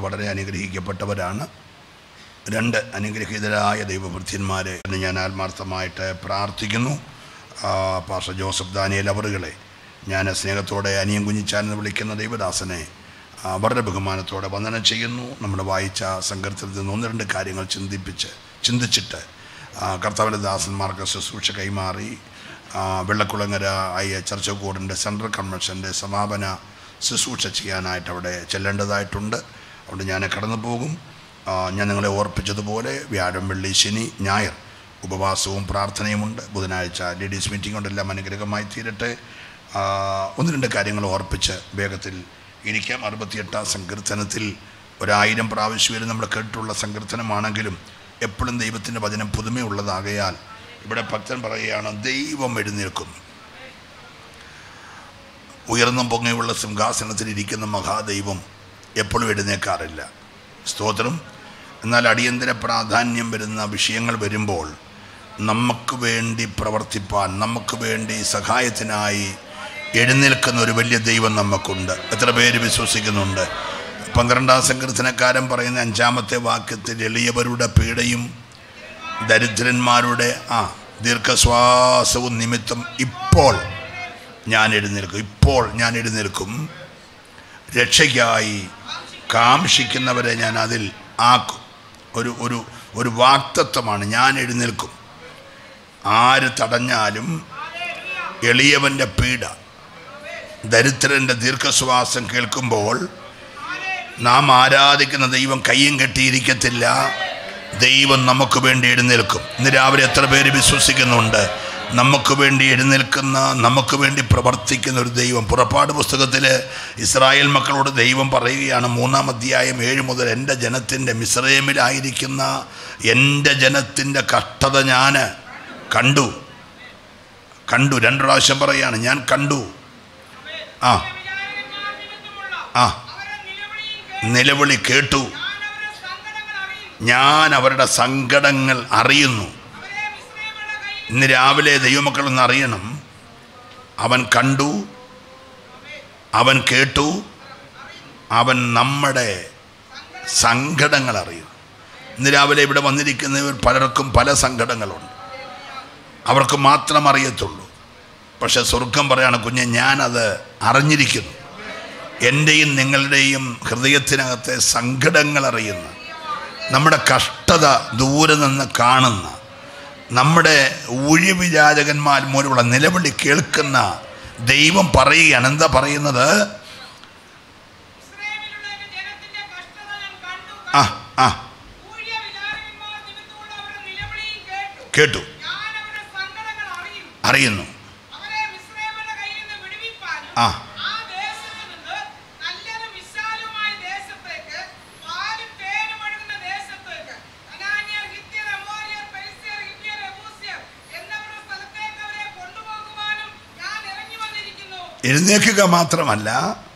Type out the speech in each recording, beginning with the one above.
വളരെ അനുഗ്രഹിക്കപ്പെട്ടവരാണ് രണ്ട് അനുഗ്രഹീതരായ ദൈവഭൃത്യന്മാരെ എന്ന് ഞാൻ ആത്മാർത്ഥമായിട്ട് പ്രാർത്ഥിക്കുന്നു ആ, പാസ്റ്റർ ജോസഫ് ദാനിയൽ അവറുകളെ ഞാൻ സ്നേഹത്തോടെ അനിയൻ കുഞ്ഞിച്ചാൻ എന്ന് വിളിക്കുന്ന ദൈവദാസനെ ആ, വളരെ ബഹുമാനത്തോടെ വന്ദനം ചെയ്യുന്നു നമ്മൾ വായിച്ച സങ്കീർത്തനത്തിൽ നിന്ന് ഒന്ന് രണ്ട് കാര്യങ്ങൾ ചിന്തിപ്പിച്ച് ചിന്തിച്ചിട്ട് ആ, കർത്താവിൻ്റെ ദാസന്മാർക്ക് ശുശ്രൂഷ കൈമാറി ആ, വെള്ളക്കുളങ്ങര ഐ ചർച്ചക്കോടിൻ്റെ സെൻട്രൽ കൺവെൻഷൻ്റെ സമാപന ശുശ്രൂഷ ചെയ്യാനായിട്ട് അവിടെ ചെല്ലേണ്ടതായിട്ടുണ്ട് അവിടെ ഞാൻ കടന്നു പോകും ആ, ഞാൻ നിങ്ങളെ ഓർപ്പിച്ചതുപോലെ വ്യാഴം വെള്ളി ശനി ഞായർ ഉപവാസവും പ്രാർത്ഥനയുമുണ്ട് ബുധനാഴ്ച ലേഡീസ് മീറ്റിംഗ് കൊണ്ടെല്ലാം അനുഗ്രഹമായി തീരട്ടെ ആ, ഒന്ന് രണ്ട് കാര്യങ്ങൾ ഓർപ്പിച്ച് വേഗത്തിൽ ഇരിക്കാം അറുപത്തിയെട്ടാം സങ്കീർത്തനത്തിൽ ഒരായിരം പ്രാവശ്യം വരെ നമ്മൾ കേട്ടിട്ടുള്ള സങ്കീർത്തനമാണെങ്കിലും എപ്പോഴും ദൈവത്തിൻ്റെ വചനം പുതുമയുള്ളതാകയാൽ ഇവിടെ ഭക്തൻ പറയുകയാണ് ദൈവം എഴുന്നേൽക്കുന്നു ഉയർന്നും പൊങ്ങയുള്ള സിംഹാസനത്തിൽ ഇരിക്കുന്ന മഹാദൈവം എപ്പോഴും എഴുന്നേക്കാറില്ല സ്തോത്രം എന്നാൽ അടിയന്തര പ്രാധാന്യം വരുന്ന വിഷയങ്ങൾ വരുമ്പോൾ നമുക്ക് വേണ്ടി പ്രവർത്തിപ്പാൻ നമുക്ക് വേണ്ടി സഹായത്തിനായി എഴുന്നേൽക്കുന്ന ഒരു വലിയ ദൈവം നമുക്കുണ്ട് എത്ര പേര് വിശ്വസിക്കുന്നുണ്ട് പന്ത്രണ്ടാം സങ്കീർത്തനക്കാരൻ പറയുന്ന അഞ്ചാമത്തെ വാക്യത്തിൽ എളിയവരുടെ പീഡയും ദരിദ്രന്മാരുടെ ആ ദീർഘശ്വാസവും നിമിത്തം ഇപ്പോൾ ഞാൻ എഴുന്നേൽക്കും ഇപ്പോൾ ഞാൻ എഴുന്നേൽക്കും രക്ഷയ്ക്കായി കാംക്ഷിക്കുന്നവരെ ഞാൻ അതിൽ ആക്കും ഒരു ഒരു ഒരു വാക്തത്വമാണ് ഞാൻ എഴുന്നേൽക്കും ആര് തടഞ്ഞാലും എളിയവൻ്റെ പീഡ ദരിദ്രൻ്റെ ദീർഘശ്വാസം കേൾക്കുമ്പോൾ നാം ആരാധിക്കുന്ന ദൈവം കയ്യും കെട്ടിയിരിക്കത്തില്ല ദൈവം നമുക്ക് വേണ്ടി എഴുന്നേൽക്കും ഇന്ന് രാവിലെ എത്ര പേര് വിശ്വസിക്കുന്നുണ്ട് നമുക്ക് വേണ്ടി എഴുന്നേൽക്കുന്ന നമുക്ക് വേണ്ടി പ്രവർത്തിക്കുന്ന ഒരു ദൈവം പുറപ്പാട് പുസ്തകത്തിൽ ഇസ്രായേൽ മക്കളോട് ദൈവം പറയുകയാണ് മൂന്നാം അധ്യായം ഏഴ് മുതൽ എൻ്റെ ജനത്തിൻ്റെ മിസ്രൈമിലായിരിക്കുന്ന എൻ്റെ ജനത്തിൻ്റെ കഷ്ടത ഞാൻ കണ്ടു കണ്ടു രണ്ട് പ്രാവശ്യം പറയുകയാണ് ഞാൻ കണ്ടു ആ ആ നിലവിളി കേട്ടു ഞാൻ അവരുടെ സങ്കടങ്ങൾ അറിയുന്നു ഇന്ന് രാവിലെ ദൈവമക്കളൊന്ന് അറിയണം അവൻ കണ്ടു അവൻ കേട്ടു അവൻ നമ്മുടെ സങ്കടങ്ങൾ അറിയും ഇന്ന് രാവിലെ ഇവിടെ വന്നിരിക്കുന്നവർ പലർക്കും പല സങ്കടങ്ങളുണ്ട് അവർക്ക് മാത്രം അറിയത്തുള്ളൂ പക്ഷെ സ്വർഗം പറയാണ് കുഞ്ഞെ ഞാനത് അറിഞ്ഞിരിക്കുന്നു എൻ്റെയും നിങ്ങളുടെയും ഹൃദയത്തിനകത്തെ സങ്കടങ്ങൾ അറിയുന്ന നമ്മുടെ കഷ്ടത ദൂരെ നിന്ന് കാണുന്ന നമ്മുടെ ഊഴിവിചാരകന്മാർ മൂലമുള്ള നിലവിളി കേൾക്കുന്ന ദൈവം പറയുകയാണ് എന്താ പറയുന്നത് ആ ആ കേട്ടു അറിയുന്നു ആ എഴുന്നേൽക്കുക മാത്രമല്ല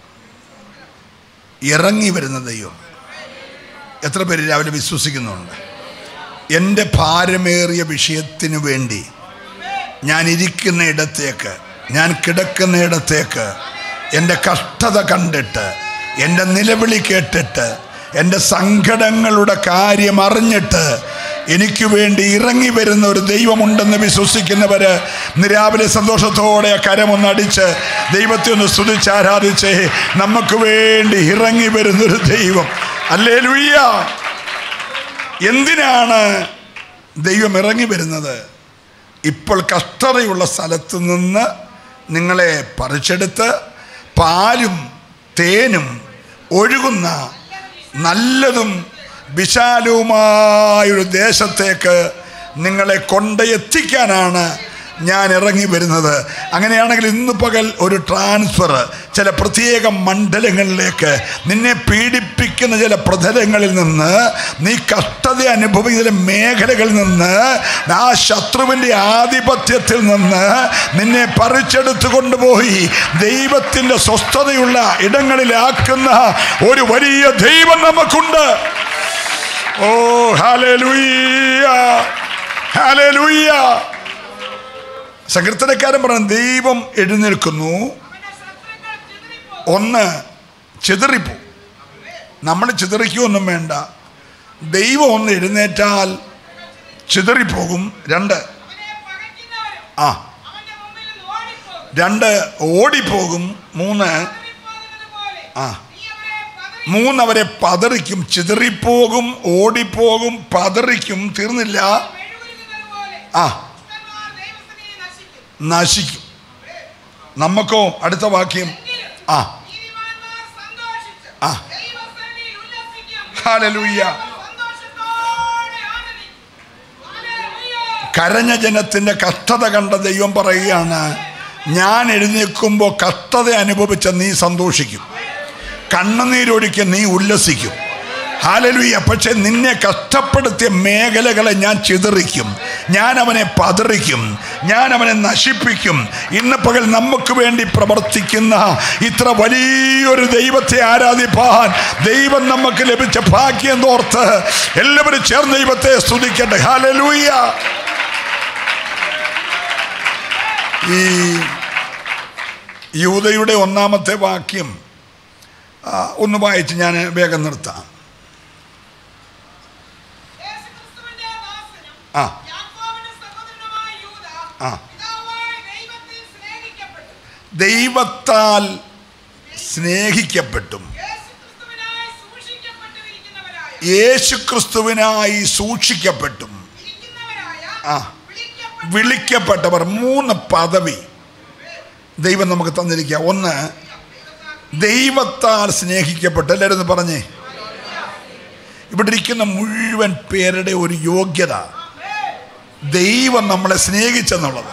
ഇറങ്ങി വരുന്ന ദൈവം എത്ര പേര് രാവിലെ വിശ്വസിക്കുന്നുണ്ട് എൻ്റെ ഭാരമേറിയ വിഷയത്തിനു വേണ്ടി ഞാൻ ഇരിക്കുന്ന ഇടത്തേക്ക് ഞാൻ കിടക്കുന്ന ഇടത്തേക്ക് എൻ്റെ കഷ്ടത കണ്ടിട്ട് എൻ്റെ നിലവിളി കേട്ടിട്ട് എൻ്റെ സങ്കടങ്ങളുടെ കാര്യം അറിഞ്ഞിട്ട് എനിക്ക് വേണ്ടി ഇറങ്ങി വരുന്ന ഒരു ദൈവമുണ്ടെന്ന് വിശ്വസിക്കുന്നവര് ഇന്ന് രാവിലെ സന്തോഷത്തോടെ ആ കരമൊന്നടിച്ച് ദൈവത്തെ ഒന്ന് സ്തുതിച്ച് ആരാധിച്ച് നമുക്ക് വേണ്ടി ഇറങ്ങി വരുന്നൊരു ദൈവം അല്ലേ ലുയ്യ എന്തിനാണ് ദൈവം ഇറങ്ങി വരുന്നത് ഇപ്പോൾ കഷ്ടതയുള്ള സ്ഥലത്ത് നിന്ന് നിങ്ങളെ പറിച്ചെടുത്ത് പാലും തേനും ഒഴുകുന്ന നല്ലതും വിശാലവുമായൊരു ദേശത്തേക്ക് നിങ്ങളെ കൊണ്ടെത്തിക്കാനാണ് ഞാൻ ഇറങ്ങി വരുന്നത് അങ്ങനെയാണെങ്കിൽ ഇന്ന് പകൽ ഒരു ട്രാൻസ്ഫർ ചില പ്രത്യേക മണ്ഡലങ്ങളിലേക്ക് നിന്നെ പീഡിപ്പിക്കുന്ന ചില പ്രതലങ്ങളിൽ നിന്ന് നീ കഷ്ടത അനുഭവിക്കുന്ന ചില മേഖലകളിൽ നിന്ന് ആ ശത്രുവിൻ്റെ ആധിപത്യത്തിൽ നിന്ന് നിന്നെ പറിച്ചെടുത്ത് കൊണ്ടുപോയി ദൈവത്തിൻ്റെ സ്വസ്ഥതയുള്ള ഇടങ്ങളിലാക്കുന്ന ഒരു വലിയ ദൈവം നമുക്കുണ്ട് ഓ ഹാലൂയ്യ ഹാലൂയ്യ സങ്കീർത്തനക്കാരൻ പറഞ്ഞു ദൈവം എഴുന്നേൽക്കുന്നു ഒന്ന് ചിതറിപ്പോ നമ്മൾ ചിതറിക്കൊന്നും വേണ്ട ദൈവം ഒന്ന് എഴുന്നേറ്റാൽ ചിതറിപ്പോകും രണ്ട് അവനെ പകയ്ക്കുന്നവരും ആ അവന്റെ മുമ്പിൽ നിന്ന് ഓടിപ്പോകും രണ്ട് ഓടിപ്പോകും മൂന്ന് ചിതറിപ്പോകുന്നത് പോലെ ആ നീ അവരെ പതറി മൂന്നവരെ പതറിക്കും ചിതറിപ്പോകും ഓടിപ്പോകും പതറിക്കും തീർന്നില്ല മെഴുകുരുകുന്നത് പോലെ ആ ദുഷ്ടന്മാർ ദൈവസന്നിധി നശിക്കും നശിക്കും നമുക്കോ അടുത്ത വാക്യം എങ്കിലും ആ നീതിമാന്മാർ സന്തോഷിച്ച് ആ. ദൈവസന്നിധിയിൽ ഉല്ലസിക്കും ഹാലലൂയ്യ സന്തോഷത്തോടെ ആനന്ദിക്കും ഹല്ലേലൂയ കരഞ്ഞ ജനത്തിന്റെ കഷ്ടത കണ്ട ദൈവം പറയുകയാണ് ഞാൻ എഴുന്നേൽക്കുമ്പോൾ കഷ്ടത അനുഭവിച്ച നീ സന്തോഷിക്കും കണ്ണുനീരൊഴുക്കി നീ ഉല്ലസിക്കും ഹാലലുയ്യ പക്ഷെ നിന്നെ കഷ്ടപ്പെടുത്തിയ മേഖലകളെ ഞാൻ ചിതറിക്കും ഞാൻ അവനെ പതറിക്കും ഞാൻ അവനെ നശിപ്പിക്കും ഇന്ന് പകൽ നമുക്ക് വേണ്ടി പ്രവർത്തിക്കുന്ന ഇത്ര വലിയൊരു ദൈവത്തെ ആരാധിപ്പാൻ ദൈവം നമുക്ക് ലഭിച്ച ഭാഗ്യം തോർത്ത് എല്ലാവരും ചേർന്ന് ദൈവത്തെ സ്തുതിക്കട്ടെ ഹാലലൂയ്യ ഈ യൂതയുടെ ഒന്നാമത്തെ വാക്യം ആ, ഒന്ന് വായിച്ച് ഞാൻ വേഗം നിർത്താം യേശുക്രിസ്തുവിന്റെ ദാസനും ആ യാക്കോബിന്റെ സഹോദരനുമായ യൂദ ആ. പിതാവായ ദൈവത്തിൽ സ്നേഹിക്കപ്പെട്ടു ദൈവത്താൽ സ്നേഹിക്കപ്പെട്ടും യേശുക്രിസ്തുവിനായി സൂക്ഷിക്കപ്പെട്ടിരിക്കുന്നവരായ യേശുക്രിസ്തുവിനായി സൂക്ഷിക്കപ്പെട്ടും ഇരിക്കുന്നവരായ ആ വിളിക്കപ്പെട്ട വിളിക്കപ്പെട്ടവർ മൂന്ന് പദവി ദൈവം നമുക്ക് തന്നിരിക്കുക ഒന്ന് ദൈവത്താൽ സ്നേഹിക്കപ്പെട്ടു എല്ലാവരും ഒന്ന് പറഞ്ഞേ ഇവിടെ ഇരിക്കുന്ന മുഴുവൻ പേരുടെ ഒരു യോഗ്യത ദൈവം നമ്മളെ സ്നേഹിച്ചെന്നുള്ളത്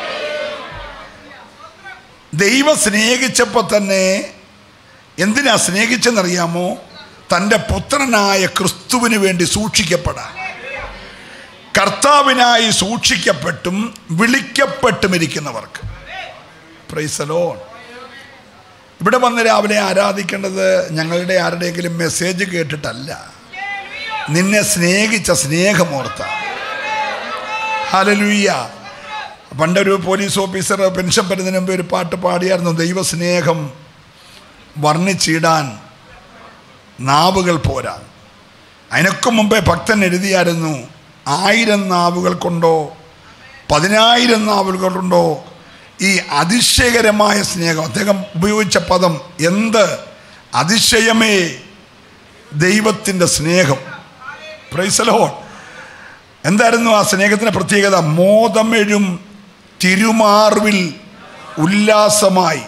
ദൈവം സ്നേഹിച്ചപ്പോൾ തന്നെ എന്തിനാ സ്നേഹിച്ചെന്നറിയാമോ തൻ്റെ പുത്രനായ ക്രിസ്തുവിന് വേണ്ടി സൂക്ഷിക്കപ്പെടാൻ കർത്താവിനായി സൂക്ഷിക്കപ്പെട്ടും വിളിക്കപ്പെട്ടും ഇരിക്കുന്നവർക്ക് പ്രൈസലോൺ ഇവിടെ വന്ന് രാവിലെ ആരാധിക്കേണ്ടത് ഞങ്ങളുടെ ആരുടെയെങ്കിലും മെസ്സേജ് കേട്ടിട്ടല്ല നിന്നെ സ്നേഹിച്ച സ്നേഹമോർത്ത ഹലലുയ്യ പണ്ടൊരു പോലീസ് ഓഫീസർ പെൻഷൻ വരുന്നതിന് മുമ്പ് ഒരു പാട്ട് പാടിയായിരുന്നു ദൈവസ്നേഹം വർണ്ണിച്ചിടാൻ നാവുകൾ പോരാ അതിനൊക്കെ മുമ്പേ ഭക്തൻ എഴുതിയായിരുന്നു ആയിരം നാവുകൾ കൊണ്ടോ പതിനായിരം നാവുകൾ കൊണ്ടോ ഈ അതിശയകരമായ സ്നേഹം അദ്ദേഹം ഉപയോഗിച്ച പദം എന്ത് അതിശയമേ ദൈവത്തിൻ്റെ സ്നേഹം പ്രൈസലോ എന്തായിരുന്നു ആ സ്നേഹത്തിൻ്റെ പ്രത്യേകത മോദമെഴും തിരുമാർവിൽ ഉല്ലാസമായി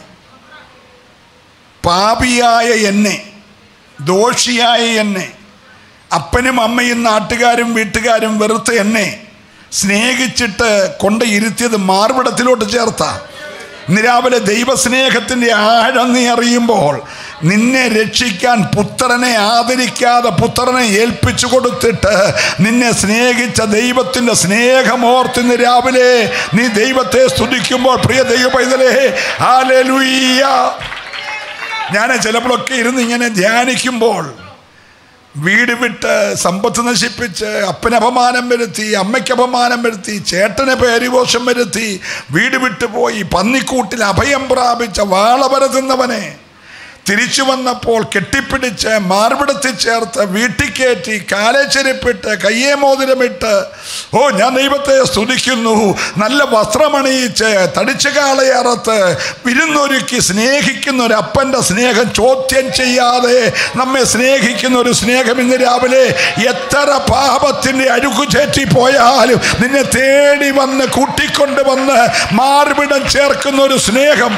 പാപിയായ എന്നെ ദോഷിയായ എന്നെ അപ്പനും അമ്മയും നാട്ടുകാരും വീട്ടുകാരും വെറുത്ത എന്നെ സ്നേഹിച്ചിട്ട് കൊണ്ട് ഇരുത്തിയത് മാർവിടത്തിലോട്ട് ചേർത്ത ഇന്ന് രാവിലെ ദൈവസ്നേഹത്തിൻ്റെ ആഴം നീ അറിയുമ്പോൾ നിന്നെ രക്ഷിക്കാൻ പുത്രനെ ആദരിക്കാതെ പുത്രനെ ഏൽപ്പിച്ചു കൊടുത്തിട്ട് നിന്നെ സ്നേഹിച്ച ദൈവത്തിൻ്റെ സ്നേഹമോർത്ത് ഇന്ന് രാവിലെ നീ ദൈവത്തെ സ്തുതിക്കുമ്പോൾ പ്രിയ ദൈവ പൈതലേ ഹാലലുയ്യ ഞാൻ ചിലപ്പോഴൊക്കെ ഇരുന്ന് ഇങ്ങനെ ധ്യാനിക്കുമ്പോൾ വീട് വിട്ട് സമ്പത്ത് നശിപ്പിച്ച് അപ്പന് അപമാനം വരുത്തി അമ്മയ്ക്ക് അപമാനം വരുത്തി ചേട്ടന് പേരിവോഷം വരുത്തി വീട് വിട്ടു പോയി പന്നിക്കൂട്ടിൽ അഭയം പ്രാപിച്ച വാളപരതുന്നവനെ തിരിച്ചു വന്നപ്പോൾ കെട്ടിപ്പിടിച്ച് മാർവിടത്തിൽ ചേർത്ത് വീട്ടിൽ കയറ്റി കാലേച്ചെരിപ്പിട്ട് കയ്യേ മോതിരമിട്ട് ഓ ഞാൻ ദൈവത്തെ സ്തുതിക്കുന്നു നല്ല വസ്ത്രമണിയിച്ച് തടിച്ച കാളയറത്ത് വിരുന്നൊരുക്കി സ്നേഹിക്കുന്ന ഒരു അപ്പൻ്റെ സ്നേഹം ചോദ്യം ചെയ്യാതെ നമ്മെ സ്നേഹിക്കുന്ന ഒരു സ്നേഹം ഇന്ന് രാവിലെ എത്ര പാപത്തിൻ്റെ അഴുക്കു ചേറ്റി പോയാലും നിന്നെ തേടി വന്ന് കൂട്ടിക്കൊണ്ട് വന്ന് മാർവിടം ചേർക്കുന്ന ഒരു സ്നേഹം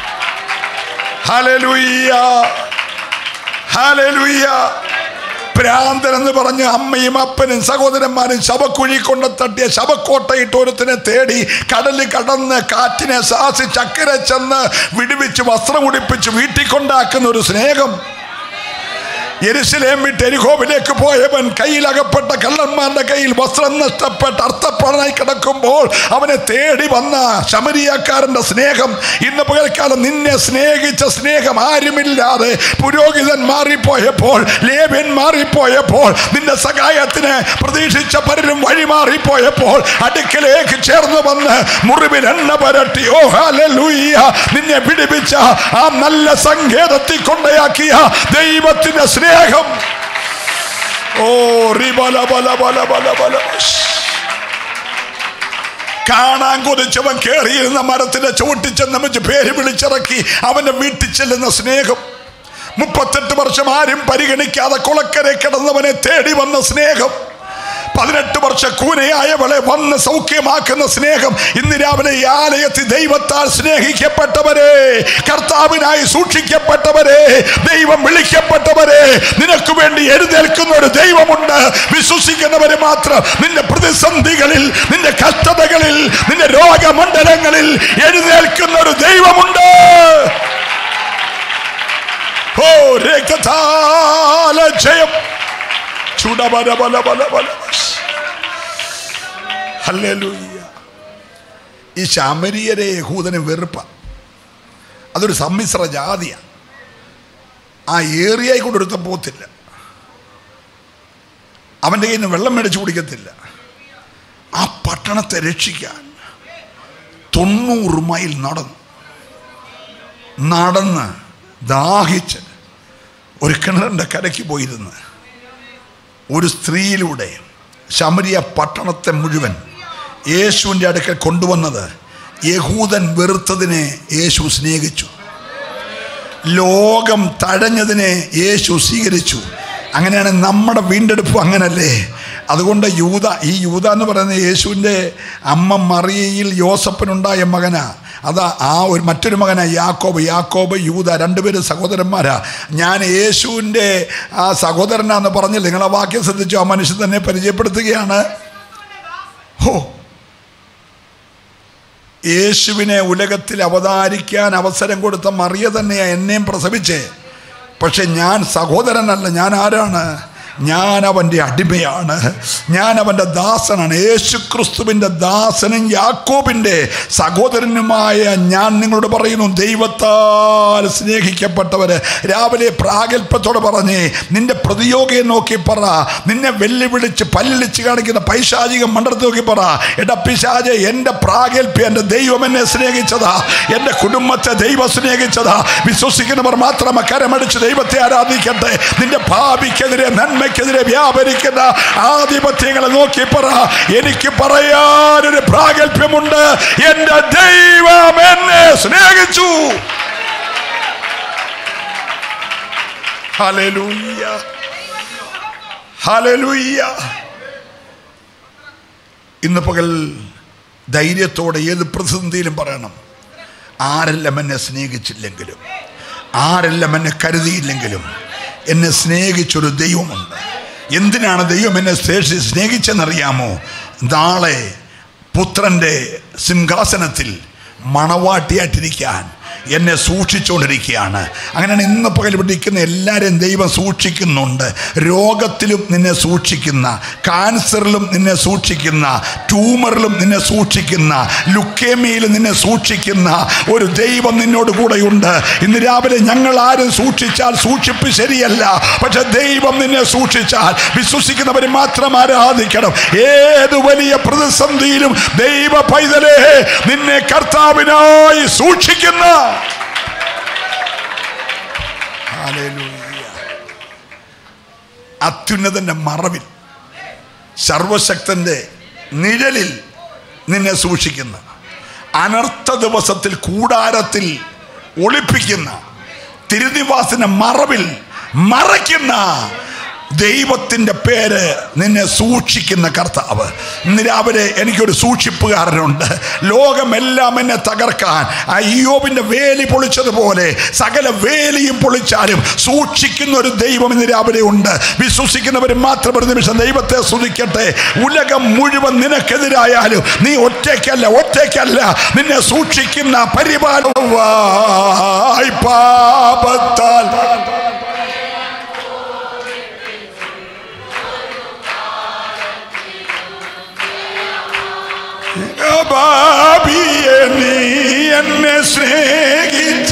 ഹല്ലേലൂയ ഹല്ലേലൂയ ഭ്രാന്തൻ എന്ന് പറഞ്ഞ് അമ്മയും അപ്പനും സഹോദരന്മാരും ശവക്കുഴി കൊണ്ട് തട്ടിയ ശവക്കോട്ടയിട്ട് ഒരുത്തിനെ തേടി കടലിൽ കടന്ന് കാറ്റിനെ ശാസിച്ച് അക്കരെ ചെന്ന് വിടുവിച്ച് വസ്ത്രം ഉടിപ്പിച്ച് വീട്ടിൽ കൊണ്ടാക്കുന്ന ഒരു സ്നേഹം യെരുശലേം വിട്ട് എരിഹോവിലേക്ക് പോയവൻ കയ്യിലകപ്പെട്ട കള്ളന്മാരുടെ കയ്യിൽ വസ്ത്രം നഷ്ടപ്പെട്ട് അർത്ഥപ്പണനായി കിടക്കുമ്പോൾ അവനെ തേടി വന്ന ശമരിയക്കാരന്റെ സ്നേഹം ഇന്ന് പകൽക്കാലം നിന്നെ സ്നേഹിച്ച സ്നേഹം ആരുമില്ലാതെ പുരോഹിതൻ മാറിപ്പോയപ്പോൾ ലേവ്യൻ മാറിപ്പോയപ്പോൾ നിന്റെ സഹായത്തിന് പ്രതീക്ഷിച്ച പലരും വഴി മാറിപ്പോയപ്പോൾ അടുക്കലേക്ക് ചേർന്ന് വന്ന് മുറിവിൽ എണ്ണ പരട്ടി ഓ ഹല്ലേലൂയ നിന്നെ പിടിപ്പിച്ച ആ നല്ല സങ്കേതത്തിൽ കൊണ്ടയാക്കിയ ദൈവത്തിന്റെ സ്നേഹം സ്നേഹം ഓ റിബല ബല ബല ബല ബല കാണാൻ കൊതിച്ചവൻ കയറിയിരുന്ന മരത്തിന്റെ ചോട്ടിൽ ചെന്ന് വെച്ച് പേര് വിളിച്ചിറക്കി അവന്റെ വീട്ടിൽ ചെല്ലുന്ന സ്നേഹം മുപ്പത്തെട്ട് വർഷം ആരും പരിഗണിക്കാതെ കുളക്കരെ കിടന്നവനെ തേടി വന്ന സ്നേഹം പതിനെട്ട് വർഷ കൂനയായവളെ വന്ന് സൗഖ്യമാക്കുന്ന സ്നേഹം ഇന്ന് രാവിലെ ഈ ആലയത്തിൽ ദൈവത്താൽ സ്നേഹിക്കപ്പെട്ടവരെ കർത്താവിനായി സൂക്ഷിക്കപ്പെട്ടവരെ ദൈവം വിളിക്കപ്പെട്ടവരെ നിനക്ക് വേണ്ടി എഴുന്നേൽക്കുന്ന ഒരു ദൈവമുണ്ട് വിശ്വസിക്കുന്നവര് മാത്രം നിന്റെ പ്രതിസന്ധികളിൽ നിന്റെ കഷ്ടതകളിൽ നിന്റെ രോഗമണ്ഡലങ്ങളിൽ എഴുന്നേൽക്കുന്ന ഒരു ദൈവമുണ്ട് ഓ രക്തത്താല ജയം ചുടബല ബല ബല ബല ഹല്ലേലൂയ ഈ ശമരിയരെ യഹൂദന് വെറുപ്പ അതൊരു സമ്മിശ്ര ജാതിയാണ് ആ ഏറിയായി കൊണ്ടൊരുത്തം പോത്തില്ല അവൻ്റെ കയ്യിൽ നിന്ന് വെള്ളം മേടിച്ച് കുടിക്കത്തില്ല ആ പട്ടണത്തെ രക്ഷിക്കാൻ തൊണ്ണൂറ് മൈൽ നടന്നു നടന്ന് ദാഹിച്ച് ഒരു കിണറിൻ്റെ കരയ്ക്ക് പോയിരുന്ന് ഒരു സ്ത്രീയിലൂടെ ശമരിയ പട്ടണത്തെ മുഴുവൻ യേശുവിൻ്റെ അടുക്കൽ കൊണ്ടുവന്നത് യഹൂദൻ വെറുത്തതിനെ യേശു സ്നേഹിച്ചു ലോകം തഴഞ്ഞതിനെ യേശു സ്വീകരിച്ചു അങ്ങനെയാണ് നമ്മുടെ വീണ്ടെടുപ്പ് അങ്ങനല്ലേ അതുകൊണ്ട് യൂത ഈ യൂത എന്ന് പറയുന്ന യേശുവിൻ്റെ അമ്മ മറിയയിൽ യോസപ്പനുണ്ടായ മകനാ അതാ ആ ഒരു മറ്റൊരു മകനാ യാക്കോബ് യാക്കോബ് യൂത രണ്ടുപേരും സഹോദരന്മാരാ ഞാൻ യേശുവിൻ്റെ ആ സഹോദരനാന്ന് പറഞ്ഞില്ല നിങ്ങളെ വാക്യം ശ്രദ്ധിച്ചു ആ മനുഷ്യൻ തന്നെ പരിചയപ്പെടുത്തുകയാണ് ഹോ യേശുവിനെ ഉലകത്തിൽ അവതാരിക്കാൻ അവസരം കൊടുത്ത മറിയ തന്നെയാ എന്നെയും പ്രസവിച്ചേ പക്ഷെ ഞാൻ സഹോദരനല്ല ഞാൻ ആരാണ് ഞാൻ അവൻ്റെ അടിമയാണ് ഞാൻ അവൻ്റെ ദാസനാണ് യേശു ക്രിസ്തുവിൻ്റെ ദാസനും യാക്കോബിൻ്റെ സഹോദരനുമായ ഞാൻ നിങ്ങളോട് പറയുന്നു ദൈവത്താൽ സ്നേഹിക്കപ്പെട്ടവര് രാവിലെ പ്രാഗൽഭ്യത്തോടെ പറഞ്ഞേ നിന്റെ പ്രതിയോഗിയെ നോക്കി പറ നിന്നെ വെല്ലുവിളിച്ച് പല്ലിളിച്ച് കാണിക്കുന്ന പൈശാചിക മണ്ഡലത്തിൽ നോക്കി പറ എടാ പിശാജ് എൻ്റെ പ്രാഗൽഭ്യം എൻ്റെ ദൈവം എന്നെ സ്നേഹിച്ചതാ എൻ്റെ കുടുംബത്തെ ദൈവം സ്നേഹിച്ചതാ വിശ്വസിക്കുന്നവർ മാത്രം കരമടിച്ച് ദൈവത്തെ ആരാധിക്കട്ടെ നിന്റെ ഭാവിക്കെതിരെ നന്മയ്ക്കെതിരെ വ്യാപരിക്കുന്ന ആധിപത്യങ്ങളെ നോക്കി പറ എനിക്ക് പറയാനൊരു പ്രാഗൽഭ്യമുണ്ട് എൻ്റെ ദൈവം എന്നെ സ്നേഹിച്ചു ഹല്ലേലൂയ ഹല്ലേലൂയ ഇന്ന് പകൽ ധൈര്യത്തോടെ ഏത് പ്രതിസന്ധിയിലും പറയണം ആരെല്ലാം എന്നെ സ്നേഹിച്ചില്ലെങ്കിലും ആരെല്ലാം എന്നെ കരുതിയില്ലെങ്കിലും എന്നെ സ്നേഹിച്ചൊരു ദൈവമുണ്ട് എന്തിനാണ് ദൈവം എന്നെ സ്നേഹി സ്നേഹിച്ചെന്നറിയാമോ നാളെ പുത്രൻ്റെ സിംഹാസനത്തിൽ മണവാട്ടിയായിട്ടിരിക്കാൻ എന്നെ സൂക്ഷിച്ചുകൊണ്ടിരിക്കുകയാണ് അങ്ങനെയാണ് ഇന്ന് പകൽ ഇവിടെ ഇരിക്കുന്ന എല്ലാവരെയും ദൈവം സൂക്ഷിക്കുന്നുണ്ട് രോഗത്തിലും നിന്നെ സൂക്ഷിക്കുന്ന കാൻസറിലും നിന്നെ സൂക്ഷിക്കുന്ന ട്യൂമറിലും നിന്നെ സൂക്ഷിക്കുന്ന ലുക്കേമിയയിലും നിന്നെ സൂക്ഷിക്കുന്ന ഒരു ദൈവം നിന്നോട് കൂടെയുണ്ട് ഇന്ന് രാവിലെ ഞങ്ങൾ ആരും സൂക്ഷിച്ചാൽ സൂക്ഷിപ്പ് ശരിയല്ല പക്ഷെ ദൈവം നിന്നെ സൂക്ഷിച്ചാൽ വിശ്വസിക്കുന്നവർ മാത്രം ആരാധിക്കണം ഏത് വലിയ പ്രതിസന്ധിയിലും ദൈവ പൈതലേ നിന്നെ കർത്താവിനായി സൂക്ഷിക്കുന്ന ഹല്ലേലൂയ. അത്യുന്നതന്റെ മറവിൽ സർവശക്തന്റെ നിഴലിൽ നിന്നെ സൂക്ഷിക്കുന്ന അനർത്ഥ ദിവസത്തിൽ കൂടാരത്തിൽ ഒളിപ്പിക്കുന്ന തിരുനിവാസിന്റെ മറവിൽ മറയ്ക്കുന്ന ദൈവത്തിൻ്റെ പേര് നിന്നെ സൂക്ഷിക്കുന്ന കർത്താവ് ഇന്ന് രാവിലെ എനിക്കൊരു സൂക്ഷിപ്പുകാരനുണ്ട് ലോകമെല്ലാം എന്നെ തകർക്കാൻ ആ ഇയോബിൻ്റെ വേലി പൊളിച്ചതുപോലെ സകല വേലിയും പൊളിച്ചാലും സൂക്ഷിക്കുന്ന ഒരു ദൈവം ഇന്ന് രാവിലെ ഉണ്ട് വിശ്വസിക്കുന്നവർ മാത്രം ഒരു നിമിഷം ദൈവത്തെ സ്തുതിക്കട്ടെ ഉലകം മുഴുവൻ നിനക്കെതിരായാലും നീ ഒറ്റയ്ക്കല്ല ഒറ്റയ്ക്കല്ല നിന്നെ സൂക്ഷിക്കുന്ന പരിപാലനമായി പാപത്താൽ ബാബിയെ നീ എന്നെ സ്നേഹിച്ച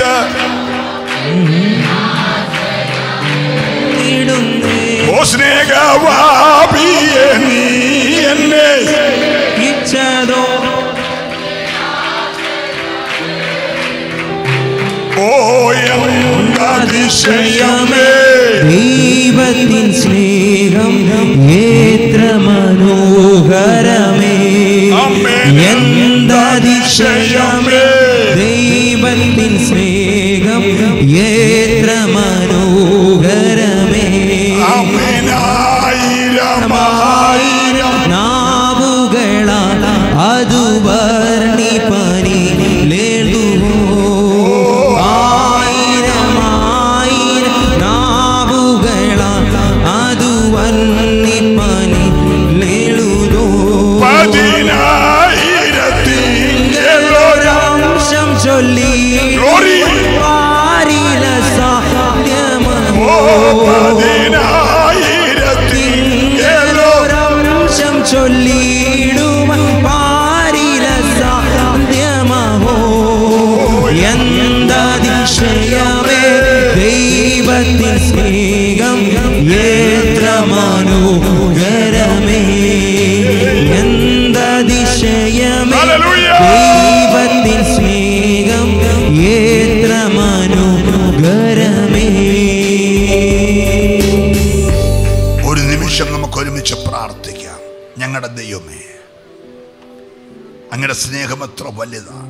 ഓ സ്നേഹവാബിയെ നീ എന്നെ ഇച്ഛതോ ഓ അതിശയമേ ദൈവമേ ദൈവത്തിൻ സ്നേഹം എത്ര മനോഹരമേ ആമേൻ. എന്തതിശയമേ ദൈവത്തിൻ സ്നേഹം എത്ര മനോഹരമേ ആമേനായിരമായിരം നാവുകളാൽ അതു വർണ്ണിപ്പനി ലേതുവോ ആയിരം ആയിരം നാവുകളാൽ അതു വർണ്ണിപ്പനി ലേളുതോ പതിനായിരത്തിലൊരാം ഒരംശം ചൊല്ലി Glory. വാരില സാധ്യമോ ഓ പതിനായിരത്തിലൊരാം ഒരംശം ചൊല്ലിടുമ പാരില സാധ്യമോ എന്തതിശയമേ ദൈവത്തിൻ സ്നേഹം എത്ര മനോഹരമേ എന്തതിശയമേ Hallelujah. ദൈവത്തിൻ സ്നേഹം എത്ര മനോഹരമേ ഒരു നിമിഷം നമുക്ക് ഒരുമിച്ച് പ്രാർത്ഥിക്കാം ഞങ്ങളുടെ ദൈവമേ അങ്ങയുടെ സ്നേഹം എത്ര വലുതാണ്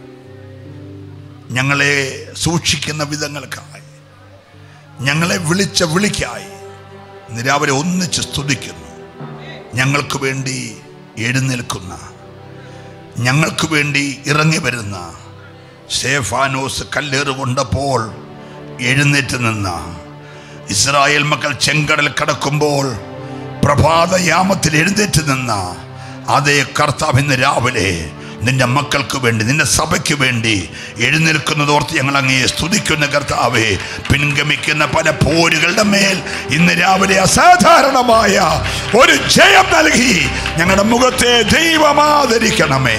ഞങ്ങളെ സൂക്ഷിക്കുന്ന വിധങ്ങൾക്കായി ഞങ്ങളെ വിളിച്ച വിളിക്കായി ഇന്ന് രാവിലെ ഒന്നിച്ച് സ്തുതിക്കുന്നു ഞങ്ങൾക്ക് വേണ്ടി എഴുന്നേൽക്കുന്ന ഞങ്ങൾക്ക് വേണ്ടി ഇറങ്ങി വരുന്ന സേഫാനോസ് കല്ലേറ് കൊണ്ടപ്പോൾ എഴുന്നേറ്റ് നിന്ന ഇസ്രായേൽ മക്കൾ ചെങ്കടൽ കടക്കുമ്പോൾ പ്രഭാതയാമത്തിൽ എഴുന്നേറ്റ് നിന്ന അതേ കർത്താവ് ഇന്ന് രാവിലെ നിന്റെ മക്കൾക്ക് വേണ്ടി നിന്റെ സഭയ്ക്ക് വേണ്ടി എഴുന്നേൽക്കുന്നതോർത്ത് ഞങ്ങൾ അങ്ങയെ സ്തുതിക്കുന്ന കർത്താവെ പിൻഗമിക്കുന്ന പല പോരുകളുടെ മേൽ ഇന്ന് രാവിലെ അസാധാരണമായ ഒരു ജയം നൽകി ഞങ്ങളുടെ മുഖത്തെ ദൈവമാദരിക്കണമേ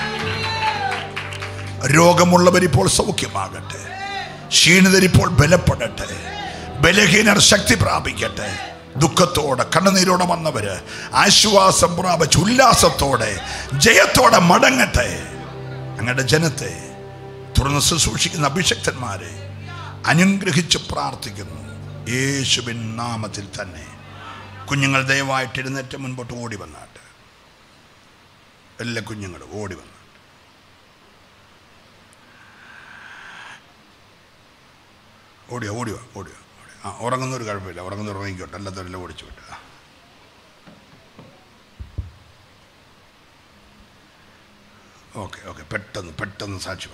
രോഗമുള്ളവരിപ്പോൾ സൗഖ്യമാകട്ടെ ക്ഷീണിതരിപ്പോൾ ബലപ്പെടട്ടെ ബലഹീനർ ശക്തി പ്രാപിക്കട്ടെ ദുഃഖത്തോടെ കണ്ണുനീരോടെ വന്നവര് ആശ്വാസം പ്രാപിച്ച് ഉല്ലാസത്തോടെ ജയത്തോടെ മടങ്ങട്ടെ ഞങ്ങളുടെ ജനത്തെ തുറന്ന് ശുശ്രൂഷിക്കുന്ന അഭിഷക്തന്മാരെ അനുഗ്രഹിച്ച് പ്രാർത്ഥിക്കുന്നു യേശുവിൻ നാമത്തിൽ തന്നെ കുഞ്ഞുങ്ങൾ ദയവായിട്ട് എഴുന്നേറ്റ് മുൻപോട്ട് ഓടി വന്നാട്ട് എല്ലാ കുഞ്ഞുങ്ങളും ഓടി വന്നു ഓടിയോ ഓടിയോ ഓടിയോ ഓടി ആ ഉറങ്ങുന്നൊരു കുഴപ്പമില്ല ഉറങ്ങുന്ന ഉറങ്ങിക്കോട്ടെ അല്ലാത്തവരെല്ലാം ഓടിച്ചു വിട്ടു ആ. ഓക്കെ ഓക്കെ പെട്ടെന്ന് പെട്ടെന്ന് സാക്ഷി